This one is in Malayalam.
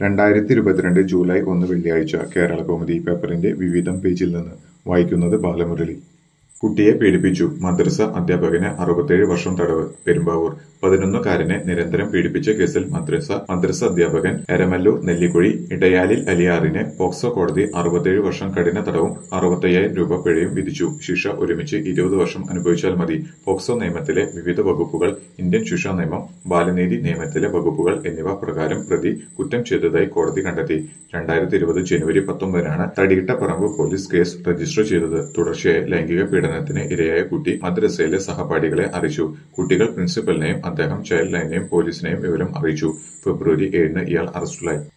രണ്ടായിരത്തി ഇരുപത്തിരണ്ട് ജൂലൈ ഒന്ന് വെള്ളിയാഴ്ച കേരളകൗമുദി പേപ്പറിന്റെ വിവിധം പേജിൽ നിന്ന് വായിക്കുന്നത് ബാലമുരളി കുട്ടിയെ പീഡിപ്പിച്ചു മദ്രസ അധ്യാപകന് അറുപത്തേഴ് വർഷം തടവ് പെരുമ്പാവൂർ പതിനൊന്നുകാരനെ നിരന്തരം പീഡിപ്പിച്ച കേസിൽ മദ്രസ മദ്രസ അധ്യാപകൻ എരമല്ലൂർ നെല്ലിക്കുഴി ഇടയാലിൽ അലിയാറിന് പോക്സോ കോടതി അറുപത്തേഴ് വർഷം കഠിന തടവും അറുപത്തയ്യായിരം രൂപ പിഴയും വിധിച്ചു ശിക്ഷ ഒരുമിച്ച് ഇരുപത് വർഷം അനുഭവിച്ചാൽ മതി പോക്സോ നിയമത്തിലെ വിവിധ വകുപ്പുകൾ ഇന്ത്യൻ ശിക്ഷാ നിയമം ബാലനീതി നിയമത്തിലെ വകുപ്പുകൾ എന്നിവ പ്രകാരം പ്രതി കുറ്റം ചെയ്തതായി കോടതി കണ്ടെത്തി രണ്ടായിരത്തി ഇരുപത് ജനുവരി പത്തൊമ്പതിനാണ് തടിയിട്ടപ്പറമ്പ് പോലീസ് കേസ് രജിസ്റ്റർ ചെയ്തത് തുടർച്ചയായ ലൈംഗിക പീഡനത്തിന് ഇരയായ കുട്ടി മദ്രസയിലെ സഹപാഠികളെ അറിയിച്ചു കുട്ടികൾ പ്രിൻസിപ്പലിനെയും അദ്ദേഹം ചൈൽഡ് ലൈനെയും പോലീസിനെയും വിവരം അറിയിച്ചു ഫെബ്രുവരി ഏഴിന് ഇയാൾ അറസ്റ്റിലായി